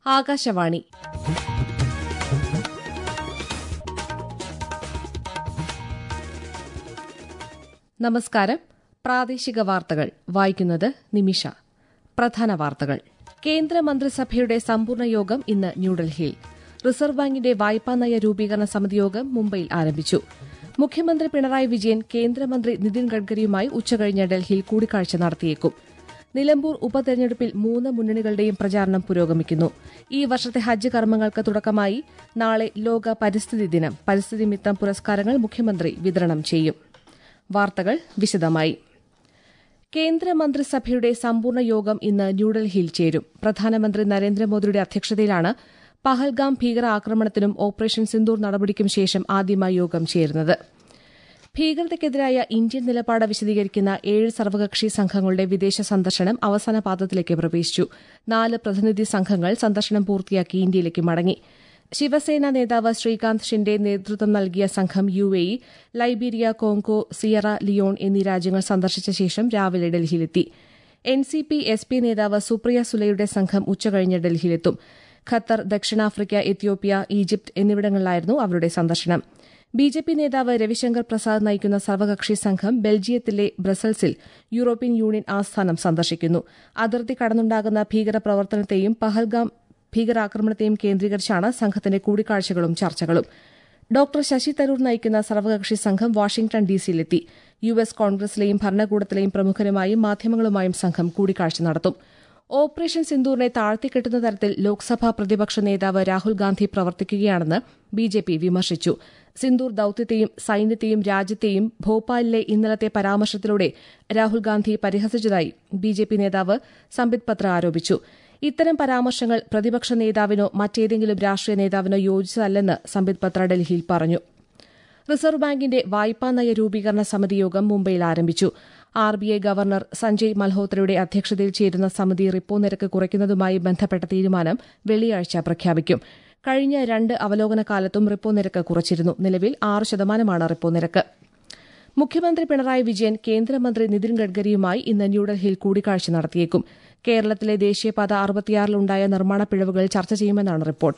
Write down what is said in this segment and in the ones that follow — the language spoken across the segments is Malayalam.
ആകാശവാണി നമസ്കാരം പ്രാദേശിക വാർത്തകൾ വായിക്കുന്നത് നിമിഷ പ്രധാന വാർത്തകൾ കേന്ദ്ര മന്ത്രിസഭയുടെ സമ്പൂർണ്ണ യോഗം ഇന്ന് ന്യൂഡൽഹിയിൽ റിസർവ് ബാങ്കിന്റെ വായ്പാ നയ രൂപീകരണ സമിതി യോഗം മുംബൈയിൽ ആരംഭിച്ചു മുഖ്യമന്ത്രി പിണറായി വിജയൻ കേന്ദ്രമന്ത്രി നിതിൻ ഗഡ്കരിയുമായി ഉച്ചകഴിഞ്ഞ് ഡൽഹിയിൽ കൂടിക്കാഴ്ച നടത്തിയേക്കും നിലമ്പൂർ ഉപതെരഞ്ഞെടുപ്പിൽ മൂന്ന് മുന്നണികളുടെയും പ്രചാരണം പുരോഗമിക്കുന്നു ഈ വർഷത്തെ ഹജ്ജ് കർമ്മങ്ങൾക്ക് തുടക്കമായി നാളെ ലോക പരിസ്ഥിതി ദിനം പരിസ്ഥിതി മിത്രം പുരസ്കാരങ്ങൾ മുഖ്യമന്ത്രി വിതരണം ചെയ്യും വാർത്തകൾ വിശദമായി കേന്ദ്രമന്ത്രിസഭയുടെ സമ്പൂർണ്ണ യോഗം ഇന്ന് ന്യൂഡൽഹിയിൽ ചേരും പ്രധാനമന്ത്രി നരേന്ദ്രമോദിയുടെ അധ്യക്ഷതയിലാണ് പഹൽഗാം ഭീകര ആക്രമണത്തിനും ഓപ്പറേഷൻ സിന്ദൂർ നടപടിക്കും ശേഷം ആദ്യമായി യോഗം ചേരുന്നത് ഭീകരതയ്ക്കെതിരായ ഇന്ത്യൻ നിലപാട് വിശദീകരിക്കുന്ന ഏഴ് സർവകക്ഷി സംഘങ്ങളുടെ വിദേശ സന്ദർശനം അവസാന പാദത്തിലേക്ക് പ്രവേശിച്ചു നാല് പ്രതിനിധി സംഘങ്ങൾ സന്ദർശനം പൂർത്തിയാക്കി ഇന്ത്യയിലേക്ക് മടങ്ങി ശിവസേന നേതാവ് ശ്രീകാന്ത് ഷിൻഡെ നേതൃത്വം നൽകിയ സംഘം U A E Liberia Congo Sierra Leone എന്നീ രാജ്യങ്ങൾ സന്ദർശിച്ച ശേഷം രാവിലെ ഡൽഹിയിലെത്തി N C P S P നേതാവ് സുപ്രിയ സുലയുടെ സംഘം ഉച്ചകഴിഞ്ഞ് ഡൽഹിയിലെത്തും ഖത്തർ ദക്ഷിണാഫ്രിക്ക എത്യോപ്യ ഈജിപ്ത് എന്നിവിടങ്ങളിലായിരുന്നു അവരുടെ സന്ദർശനം ബി ജെ പി നേതാവ് രവിശങ്കർ പ്രസാദ് നയിക്കുന്ന സർവകക്ഷി സംഘം ബെൽജിയത്തിലെ ബ്രസൽസിൽ യൂറോപ്യൻ യൂണിയൻ ആസ്ഥാനം സന്ദർശിക്കുന്നു അതിർത്തി കടന്നുണ്ടാകുന്ന ഭീകരപ്രവർത്തനത്തെയും പഹൽഗാം ഭീകരാക്രമണത്തെയും കേന്ദ്രീകരിച്ചാണ് സംഘത്തിന്റെ കൂടിക്കാഴ്ചകളും ചർച്ചകളും ഡോക്ടർ ശശി തരൂർ നയിക്കുന്ന സർവകക്ഷി സംഘം വാഷിംഗ്ടൺ ഡിസിയിലെത്തി യു എസ് കോൺഗ്രസിലെയും ഭരണകൂടത്തിലെയും പ്രമുഖരുമായും മാധ്യമങ്ങളുമായും സംഘം കൂടിക്കാഴ്ച നടത്തും ഓപ്പറേഷൻ സിന്ദൂറിനെ താഴ്ത്തിക്കെട്ടുന്ന തരത്തിൽ ലോക്സഭാ പ്രതിപക്ഷ നേതാവ് രാഹുൽ ഗാന്ധി പ്രവർത്തിക്കുകയാണെന്ന് ബി ജെ പി വിമർശിച്ചു സിന്ദൂർ ദൌത്യത്തെയും സൈന്യത്തെയും രാജ്യത്തെയും ഭോപ്പാലിലെ ഇന്നലത്തെ പരാമർശത്തിലൂടെ രാഹുൽ ഗാന്ധി പരിഹസിച്ചതായി ബി ജെ പി നേതാവ് സംബിത് പത്ര ആരോപിച്ചു ഇത്തരം പരാമർശങ്ങൾ പ്രതിപക്ഷ നേതാവിനോ മറ്റേതെങ്കിലും രാഷ്ട്രീയ നേതാവിനോ യോജിച്ചതല്ലെന്ന് സംബിത് പത്ര ഡൽഹിയിൽ പറഞ്ഞു റിസർവ് ബാങ്കിന്റെ വായ്പാ നയ രൂപീകരണ സമിതി യോഗം മുംബൈയിൽ ആരംഭിച്ചു R B I governor Sanjay മൽഹോത്രയുടെ അധ്യക്ഷതയിൽ ചേരുന്ന സമിതി റിപ്പോ നിരക്ക് കുറയ്ക്കുന്നതുമായി ബന്ധപ്പെട്ട തീരുമാനം വെള്ളിയാഴ്ച പ്രഖ്യാപിക്കും കഴിഞ്ഞ രണ്ട് അവലോകന കാലത്തും റിപ്പോ നിരക്ക് കുറച്ചിരുന്നു നിലവിൽ ആറ് ശതമാനമാണ് റിപ്പോ നിരക്ക് മുഖ്യമന്ത്രി പിണറായി വിജയൻ കേന്ദ്രമന്ത്രി നിതിൻ ഗഡ്കരിയുമായി ഇന്ന് ന്യൂഡൽഹിയിൽ കൂടിക്കാഴ്ച നടത്തിയേക്കും കേരളത്തിലെ ദേശീയപാത അറുപത്തിയാറിലുണ്ടായ നിർമ്മാണ പിഴവുകൾ ചർച്ച ചെയ്യുമെന്നാണ് റിപ്പോർട്ട്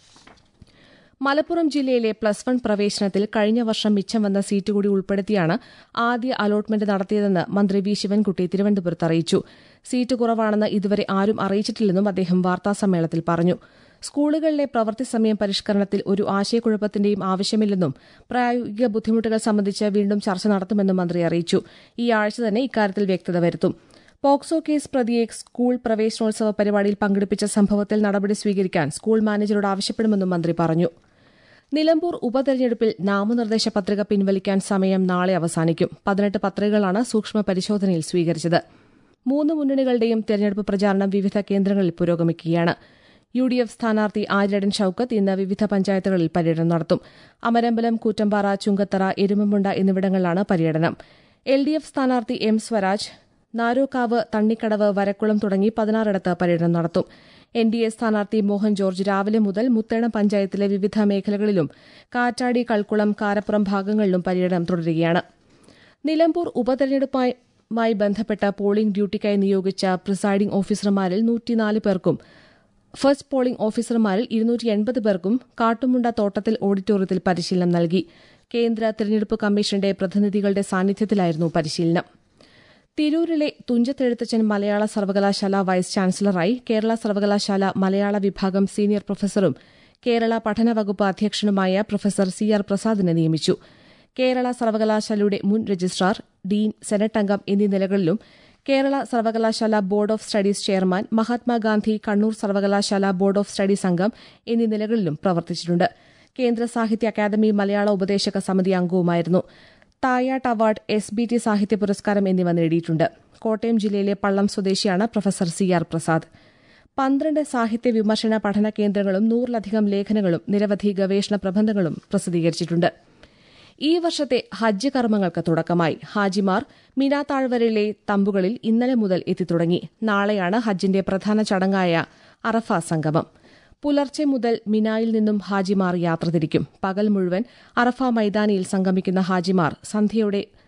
മലപ്പുറം ജില്ലയിലെ പ്ലസ് വൺ പ്രവേശനത്തിൽ കഴിഞ്ഞ വർഷം മിച്ചം വന്ന സീറ്റ് കൂടി ഉൾപ്പെടുത്തിയാണ് ആദ്യ അലോട്ട്മെന്റ് നടത്തിയതെന്ന് മന്ത്രി വി ശിവൻകുട്ടി തിരുവനന്തപുരത്ത് അറിയിച്ചു സീറ്റ് കുറവാണെന്ന് ഇതുവരെ ആരും അറിയിച്ചിട്ടില്ലെന്നും അദ്ദേഹം വാർത്താസമ്മേളനത്തിൽ പറഞ്ഞു സ്കൂളുകളിലെ പ്രവൃത്തി സമയം പരിഷ്കരണത്തിൽ ഒരു ആശയക്കുഴപ്പത്തിന്റെയും ആവശ്യമില്ലെന്നും പ്രായോഗിക ബുദ്ധിമുട്ടുകൾ സംബന്ധിച്ച് വീണ്ടും ചർച്ച നടത്തുമെന്നും മന്ത്രി അറിയിച്ചു ഈ ആഴ്ച തന്നെ ഇക്കാര്യത്തിൽ വ്യക്തത വരുത്തും പോക്സോ കേസ് പ്രതിയെ സ്കൂൾ പ്രവേശനോത്സവ പരിപാടിയിൽ പങ്കെടുപ്പിച്ച സംഭവത്തിൽ നടപടി സ്വീകരിക്കാൻ സ്കൂൾ മാനേജരോട് ആവശ്യപ്പെടുമെന്നും മന്ത്രി പറഞ്ഞു നിലമ്പൂർ ഉപതെരഞ്ഞെടുപ്പിൽ നാമനിർദ്ദേശ പത്രിക പിൻവലിക്കാൻ സമയം നാളെ അവസാനിക്കും പതിനെട്ട് പത്രികകളാണ് സൂക്ഷ്മ പരിശോധനയിൽ സ്വീകരിച്ചത് മൂന്ന് മുന്നണികളുടെയും തെരഞ്ഞെടുപ്പ് പ്രചാരണം വിവിധ കേന്ദ്രങ്ങളിൽ പുരോഗമിക്കുകയാണ് യു ഡി എഫ് സ്ഥാനാർത്ഥി ആര്യടൻ ഷൌക്കത്ത് ഇന്ന് വിവിധ പഞ്ചായത്തുകളിൽ പര്യടനം നടത്തും അമരമ്പലം കൂറ്റമ്പാറ ചുങ്കത്തറ എരുമമുണ്ട എന്നിവിടങ്ങളിലാണ് പര്യടനം എൽ ഡി എഫ് സ്ഥാനാർത്ഥി എം സ്വരാജ് നാരോക്കാവ് തണ്ണിക്കടവ് വരക്കുളം തുടങ്ങി പതിനാറിടത്ത് പര്യടനം നടത്തും എൻ ഡി എ സ്ഥാനാർത്ഥി മോഹൻ ജോർജ് രാവിലെ മുതൽ മുത്തേണം പഞ്ചായത്തിലെ വിവിധ മേഖലകളിലും കാറ്റാടി കൾക്കുളം കാരപ്പുറം ഭാഗങ്ങളിലും പര്യടനം തുടരുകയാണ് നിലമ്പൂർ ഉപതെരഞ്ഞെടുപ്പുമായി ബന്ധപ്പെട്ട പോളിംഗ് ഡ്യൂട്ടിക്കായി നിയോഗിച്ച പ്രിസൈഡിംഗ് ഓഫീസർമാരിൽ നൂറ്റിനാല് പേർക്കും ഫസ്റ്റ് പോളിംഗ് ഓഫീസർമാരിൽ ഇരുന്നൂറ്റി എൺപത് പേർക്കും കാട്ടുമുണ്ട തോട്ടത്തിൽ ഓഡിറ്റോറിയത്തിൽ പരിശീലനം നൽകി കേന്ദ്ര തെരഞ്ഞെടുപ്പ് കമ്മീഷന്റെ പ്രതിനിധികളുടെ സാന്നിധ്യത്തിലായിരുന്നു പരിശീലനം തിരൂരിലെ തുഞ്ചത്തെഴുത്തച്ഛൻ മലയാള സർവകലാശാല വൈസ് ചാൻസലറായി കേരള സർവകലാശാല മലയാള വിഭാഗം സീനിയർ പ്രൊഫസറും കേരള പഠന വകുപ്പ് അധ്യക്ഷനുമായ പ്രൊഫസർ സി ആർ പ്രസാദിനെ നിയമിച്ചു കേരള സർവകലാശാലയുടെ മുൻ രജിസ്ട്രാർ ഡീൻ സെനറ്റ് അംഗം എന്നീ നിലകളിലും കേരള സർവകലാശാല board of studies chairman Mahatma Gandhi Kannur സർവകലാശാല ബോർഡ് ഓഫ് സ്റ്റഡീസ് അംഗം എന്നീ നിലകളിലും പ്രവർത്തിച്ചിട്ടുണ്ട് കേന്ദ്ര സാഹിത്യ അക്കാദമി മലയാള ഉപദേശക സമിതി അംഗവുമായിരുന്നു Thayatt award S B T സാഹിത്യ പുരസ്കാരം എന്നിവ നേടിയിട്ടുണ്ട് കോട്ടയം ജില്ലയിലെ പള്ളം സ്വദേശിയാണ് പ്രൊഫസർ സി ആർ പ്രസാദ് പന്ത്രണ്ട് സാഹിത്യ വിമർശന പഠന കേന്ദ്രങ്ങളും നൂറിലധികം ലേഖനങ്ങളും നിരവധി ഗവേഷണ പ്രബന്ധങ്ങളും പ്രസിദ്ധീകരിച്ചിട്ടുണ്ട് ഈ വർഷത്തെ ഹജ്ജ് കർമ്മങ്ങൾക്ക് തുടക്കമായി ഹാജിമാർ മിനാ താഴ്വരയിലെ തമ്പുകളിൽ ഇന്നലെ മുതൽ എത്തിത്തുടങ്ങി നാളെയാണ് ഹജ്ജിന്റെ പ്രധാന ചടങ്ങായ അറഫ സംഗമം പുലർച്ചെ മുതൽ മിനായിൽ നിന്നും ഹാജിമാർ യാത്ര തിരിക്കും പകൽ മുഴുവൻ അറഫ മൈതാനിയിൽ സംഗമിക്കുന്ന ഹാജിമാർ സന്ധ്യയോടെ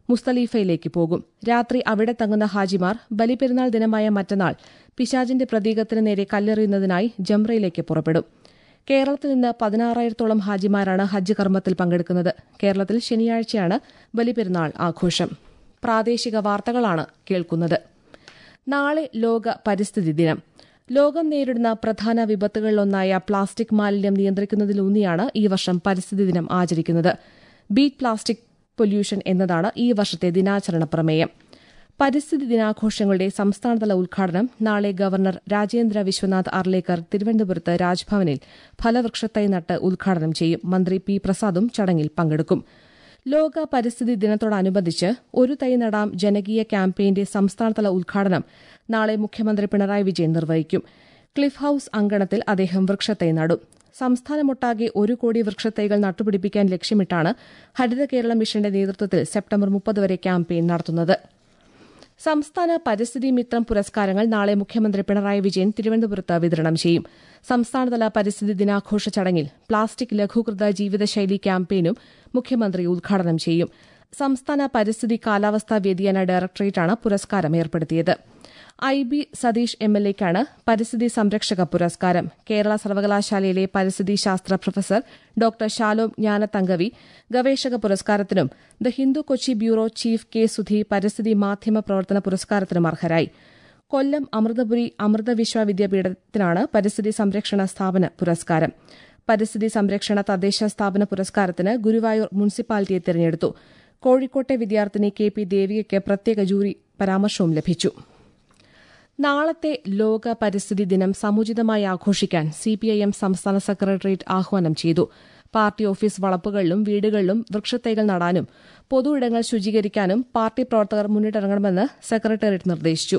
മുസ്തലീഫയിലേക്ക് പോകും രാത്രി അവിടെ തങ്ങുന്ന ഹാജിമാർ ബലിപെരുന്നാൾ ദിനമായ മറ്റന്നാൾ പിശാജിന്റെ പ്രതീകത്തിന് നേരെ കല്ലെറിയുന്നതിനായി ജംറയിലേക്ക് പുറപ്പെടും കേരളത്തിൽ നിന്ന് പതിനാറായിരത്തോളം ഹാജിമാരാണ് ഹജ്ജ് കർമ്മത്തിൽ പങ്കെടുക്കുന്നത് കേരളത്തിൽ ശനിയാഴ്ചയാണ് ബലിപെരുന്നാൾ ആഘോഷം പ്രാദേശിക വാർത്തകളാണ് കേൾക്കുന്നത് നാളെ ലോക പരിസ്ഥിതി ദിനം ലോകം നേരിടുന്ന പ്രധാന വിപത്തുകളിലൊന്നായ പ്ലാസ്റ്റിക് മാലിന്യം നിയന്ത്രിക്കുന്നതിലൂന്നിയാണ് ഈ വർഷം പരിസ്ഥിതി ദിനം ആചരിക്കുന്നത് ബീറ്റ് പ്ലാസ്റ്റിക് പൊല്യൂഷൻ എന്നതാണ് ഈ വർഷത്തെ ദിനാചരണ പ്രമേയം പരിസ്ഥിതി ദിനാഘോഷങ്ങളുടെ സംസ്ഥാനതല ഉദ്ഘാടനം നാളെ ഗവർണർ രാജേന്ദ്ര വിശ്വനാഥ് അർലേക്കർ തിരുവനന്തപുരത്ത് രാജ്ഭവനിൽ ഫലവൃക്ഷത്തൈ നട്ട് ഉദ്ഘാടനം ചെയ്യും മന്ത്രി പി പ്രസാദും ചടങ്ങിൽ പങ്കെടുക്കും ലോക പരിസ്ഥിതി ദിനത്തോടനുബന്ധിച്ച് ഒരു തൈ നടാം ജനകീയ ക്യാമ്പയിന്റെ സംസ്ഥാനതല ഉദ്ഘാടനം നാളെ മുഖ്യമന്ത്രി പിണറായി വിജയൻ നിർവഹിക്കും ക്ലിഫ് ഹൌസ് അങ്കണത്തിൽ അദ്ദേഹം വൃക്ഷത്തൈ നടും സംസ്ഥാനമൊട്ടാകെ ഒരു കോടി വൃക്ഷത്തൈകൾ നട്ടുപിടിപ്പിക്കാൻ ലക്ഷ്യമിട്ടാണ് ഹരിത കേരള മിഷന്റെ നേതൃത്വത്തിൽ സെപ്റ്റംബർ മുപ്പത് വരെ ക്യാമ്പയിൻ നടത്തുന്നത് സംസ്ഥാന പരിസ്ഥിതി മിത്രം പുരസ്കാരങ്ങൾ നാളെ മുഖ്യമന്ത്രി പിണറായി വിജയൻ തിരുവനന്തപുരത്ത് വിതരണം ചെയ്യും സംസ്ഥാനതല പരിസ്ഥിതി ദിനാഘോഷ ചടങ്ങിൽ പ്ലാസ്റ്റിക് ലഘൂകൃത ജീവിതശൈലി ക്യാമ്പയിനും മുഖ്യമന്ത്രി ഉദ്ഘാടനം ചെയ്യും സംസ്ഥാന പരിസ്ഥിതി കാലാവസ്ഥാ വ്യതിയാന ഡയറക്ടറേറ്റാണ് പുരസ്കാരം ഏർപ്പെടുത്തിയത് I B Satheesh M L എക്കാണ് പരിസ്ഥിതി സംരക്ഷക പുരസ്കാരം കേരള സർവകലാശാലയിലെ പരിസ്ഥിതി ശാസ്ത്ര പ്രൊഫസർ ഡോക്ടർ ശാലോം ജ്ഞാനതങ്കവി ഗവേഷക പുരസ്കാരത്തിനും the Hindu Kochi bureau chief K Sudhi പരിസ്ഥിതി മാധ്യമ പ്രവർത്തന പുരസ്കാരത്തിനും അർഹരായി കൊല്ലം അമൃതപുരി അമൃത വിശ്വവിദ്യാപീഠത്തിനാണ് പരിസ്ഥിതി സംരക്ഷണ സ്ഥാപന പുരസ്കാരം പരിസ്ഥിതി സംരക്ഷണ തദ്ദേശ സ്ഥാപന പുരസ്കാരത്തിന് ഗുരുവായൂർ മുനിസിപ്പാലിറ്റിയെ തെരഞ്ഞെടുത്തു കോഴിക്കോട്ടെ വിദ്യാർത്ഥിനി കെ പി ദേവികയ്ക്ക് പ്രത്യേക ജൂറി പരാമർശവും ലഭിച്ചു നാളത്തെ ലോക പരിസ്ഥിതി ദിനം സമുചിതമായി ആഘോഷിക്കാൻ സിപിഐഎം സംസ്ഥാന സെക്രട്ടേറിയറ്റ് ആഹ്വാനം ചെയ്തു പാർട്ടി ഓഫീസ് വളപ്പുകളിലും വീടുകളിലും വൃക്ഷത്തൈകൾ നടാനും പൊതു ഇടങ്ങൾ ശുചീകരിക്കാനും പാർട്ടി പ്രവർത്തകർ മുന്നിട്ടിറങ്ങണമെന്ന് സെക്രട്ടേറിയറ്റ് നിർദ്ദേശിച്ചു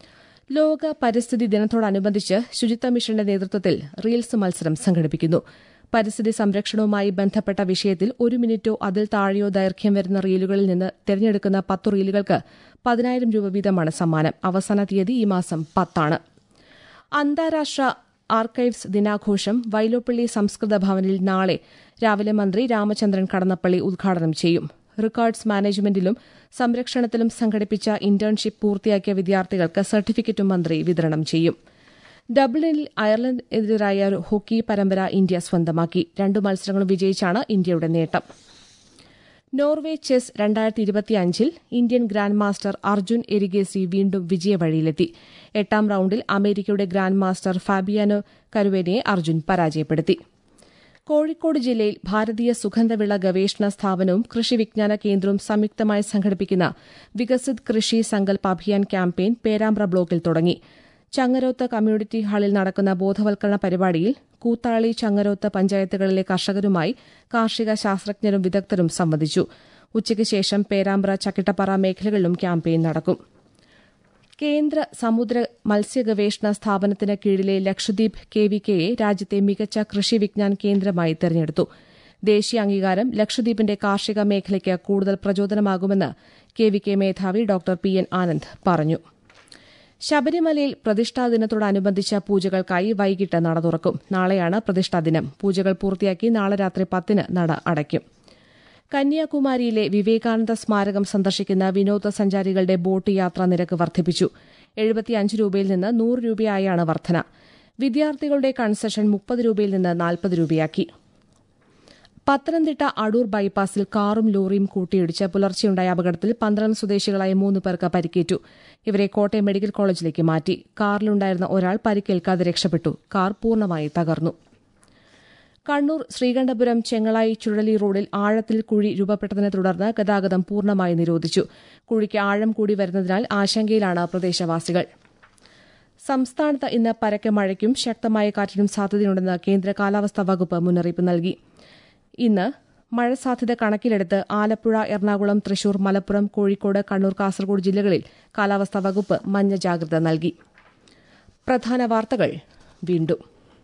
ലോക പരിസ്ഥിതി ദിനത്തോടനുബന്ധിച്ച് ശുചിത്വ മിഷന്റെ നേതൃത്വത്തിൽ റീൽസ് മത്സരം സംഘടിപ്പിക്കുന്നു പരിസ്ഥിതി സംരക്ഷണവുമായി ബന്ധപ്പെട്ട വിഷയത്തിൽ ഒരു മിനിറ്റോ അതിൽ താഴെയോ ദൈർഘ്യം വരുന്ന റീലുകളിൽ നിന്ന് തിരഞ്ഞെടുക്കുന്ന പത്തു റീലുകൾക്ക് പതിനായിരം രൂപ വീതമാണ് സമ്മാനം അവസാന തീയതി ഈ മാസം പത്താണ് അന്താരാഷ്ട്ര ആർക്കൈവ്സ് ദിനാഘോഷം വൈലോപ്പള്ളി സംസ്കൃത ഭവനിൽ നാളെ രാവിലെ മന്ത്രി രാമചന്ദ്രൻ കടന്നപ്പള്ളി ഉദ്ഘാടനം ചെയ്യും റെക്കോർഡ്സ് മാനേജ്മെന്റിലും സംരക്ഷണത്തിലും സംഘടിപ്പിച്ച ഇന്റേൺഷിപ്പ് പൂർത്തിയാക്കിയ വിദ്യാർത്ഥികൾക്ക് സർട്ടിഫിക്കറ്റും മന്ത്രി വിതരണം ചെയ്യും ഡബ്ലിനിൽ അയർലൻഡിനെതിരായ ഹോക്കി പരമ്പര ഇന്ത്യ സ്വന്തമാക്കി രണ്ടു മത്സരങ്ങളും വിജയിച്ചാണ് ഇന്ത്യയുടെ നേട്ടം നോർവേ ചെസ് രണ്ടായിരത്തി ഇരുപത്തിയഞ്ചിൽ Indian grand master Arjun Erigaisi വീണ്ടും വിജയവഴിയിലെത്തി എട്ടാം റൌണ്ടിൽ അമേരിക്കയുടെ ഗ്രാൻഡ് മാസ്റ്റർ ഫാബിയാനോ കരുവേനയെ അർജുൻ പരാജയപ്പെടുത്തി കോഴിക്കോട് ജില്ലയിൽ ഭാരതീയ സുഗന്ധവിള ഗവേഷണ സ്ഥാപനവും കൃഷി വിജ്ഞാന കേന്ദ്രവും സംയുക്തമായി സംഘടിപ്പിക്കുന്ന വികസിത് കൃഷി സങ്കൽപ് അഭിയാൻ ക്യാമ്പയിൻ പേരാമ്പ്ര ബ്ലോക്കിൽ തുടങ്ങി ചങ്ങരോത്ത് കമ്മ്യൂണിറ്റി ഹാളിൽ നടക്കുന്ന ബോധവൽക്കരണ പരിപാടിയിൽ കൂത്താളി ചങ്ങരോത്ത് പഞ്ചായത്തുകളിലെ കർഷകരുമായി കാർഷിക ശാസ്ത്രജ്ഞരും വിദഗ്ധരും സംവദിച്ചു ഉച്ചയ്ക്ക് ശേഷം പേരാമ്പ്ര ചക്കിട്ടപ്പാറ മേഖലകളിലും ക്യാമ്പയിൻ നടക്കും കേന്ദ്ര സമുദ്ര മത്സ്യ ഗവേഷണ സ്ഥാപനത്തിന് കീഴിലെ ലക്ഷദ്വീപ് കെ വി കെയെ രാജ്യത്തെ മികച്ച കൃഷി വിജ്ഞാൻ കേന്ദ്രമായി തെരഞ്ഞെടുത്തു ദേശീയ അംഗീകാരം ലക്ഷദ്വീപിന്റെ കാർഷിക മേഖലയ്ക്ക് കൂടുതൽ പ്രചോദനമാകുമെന്ന് കെ വി കെ മേധാവി ഡോക്ടർ പി എൻ ആനന്ദ് പറഞ്ഞു ശബരിമലയിൽ പ്രതിഷ്ഠാ ദിനത്തോടനുബന്ധിച്ച പൂജകൾക്കായി വൈകിട്ട് നട തുറക്കും നാളെയാണ് പ്രതിഷ്ഠാ ദിനം പൂജകൾ പൂർത്തിയാക്കി നാളെ രാത്രി പത്തിന് നട അടയ്ക്കും കന്യാകുമാരിയിലെ വിവേകാനന്ദ സ്മാരകം സന്ദർശിക്കുന്ന വിനോദസഞ്ചാരികളുടെ ബോട്ട് യാത്രാ നിരക്ക് വർദ്ധിപ്പിച്ചു എഴുപത്തിയഞ്ച് രൂപയിൽ നിന്ന് നൂറ് രൂപയായാണ് വർധന വിദ്യാർത്ഥികളുടെ കൺസെഷൻ മുപ്പത് രൂപയിൽ നിന്ന് നാൽപ്പത് രൂപയാക്കി പത്തനംതിട്ട അടൂർ ബൈപ്പാസിൽ കാറും ലോറിയും കൂട്ടിയിടിച്ച് പുലർച്ചെയുണ്ടായ അപകടത്തിൽ പന്ത്രണ്ട് സ്വദേശികളായ മൂന്ന് പേർക്ക് പരിക്കേറ്റു ഇവരെ കോട്ടയം മെഡിക്കൽ കോളേജിലേക്ക് മാറ്റി കാറിലുണ്ടായിരുന്ന ഒരാൾ പരിക്കേൽക്കാതെ രക്ഷപ്പെട്ടു കാർ പൂർണ്ണമായി തകർന്നു കണ്ണൂർ ശ്രീകണ്ഠപുരം ചെങ്ങളായി ചുഴലി റോഡിൽ ആഴത്തിൽ കുഴി രൂപപ്പെട്ടതിനെ തുടർന്ന് ഗതാഗതം പൂർണ്ണമായി നിരോധിച്ചു കുഴിക്ക് ആഴം കൂടി വരുന്നതിനാൽ ആശങ്കയിലാണ് പ്രദേശവാസികൾ സംസ്ഥാനത്ത് ഇന്ന് പരക്കെ മഴയ്ക്കും ശക്തമായ കാറ്റിനും സാധ്യതയുണ്ടെന്ന് കേന്ദ്ര കാലാവസ്ഥാ വകുപ്പ് മുന്നറിയിപ്പ് നൽകി ഇന്ന് മഴ സാധ്യത കണക്കിലെടുത്ത് ആലപ്പുഴ എറണാകുളം തൃശൂർ മലപ്പുറം കോഴിക്കോട് കണ്ണൂർ കാസർഗോഡ് ജില്ലകളിൽ കാലാവസ്ഥാ വകുപ്പ് മഞ്ഞ ജാഗ്രത നൽകി പ്രധാന വാർത്തകൾ വീണ്ടും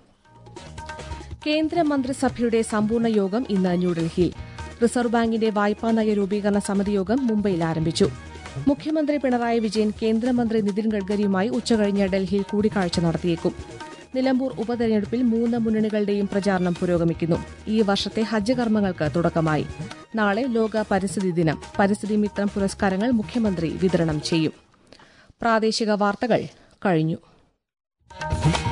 കേന്ദ്രമന്ത്രിസഭയുടെ സമ്പൂർണ്ണ യോഗം ഇന്ന് ന്യൂഡൽഹിയിൽ റിസർവ് ബാങ്കിന്റെ വായ്പാ നയ രൂപീകരണ സമിതി യോഗം മുംബൈയിൽ ആരംഭിച്ചു മുഖ്യമന്ത്രി പിണറായി വിജയൻ കേന്ദ്രമന്ത്രി നിതിൻ ഗഡ്കരിയുമായി ഉച്ചകഴിഞ്ഞ് ഡൽഹിയിൽ കൂടിക്കാഴ്ച നടത്തിയേക്കും നിലമ്പൂർ ഉപതെരഞ്ഞെടുപ്പിൽ മൂന്ന് മുന്നണികളുടെയും പ്രചാരണം പുരോഗമിക്കുന്നു ഈ വർഷത്തെ ഹജ്ജ് കർമ്മങ്ങൾക്ക് തുടക്കമായി നാളെ ലോക പരിസ്ഥിതി ദിനം പരിസ്ഥിതി മിത്രം പുരസ്കാരങ്ങൾ മുഖ്യമന്ത്രി വിതരണം ചെയ്യും പ്രാദേശിക വാർത്തകൾ കഴിഞ്ഞു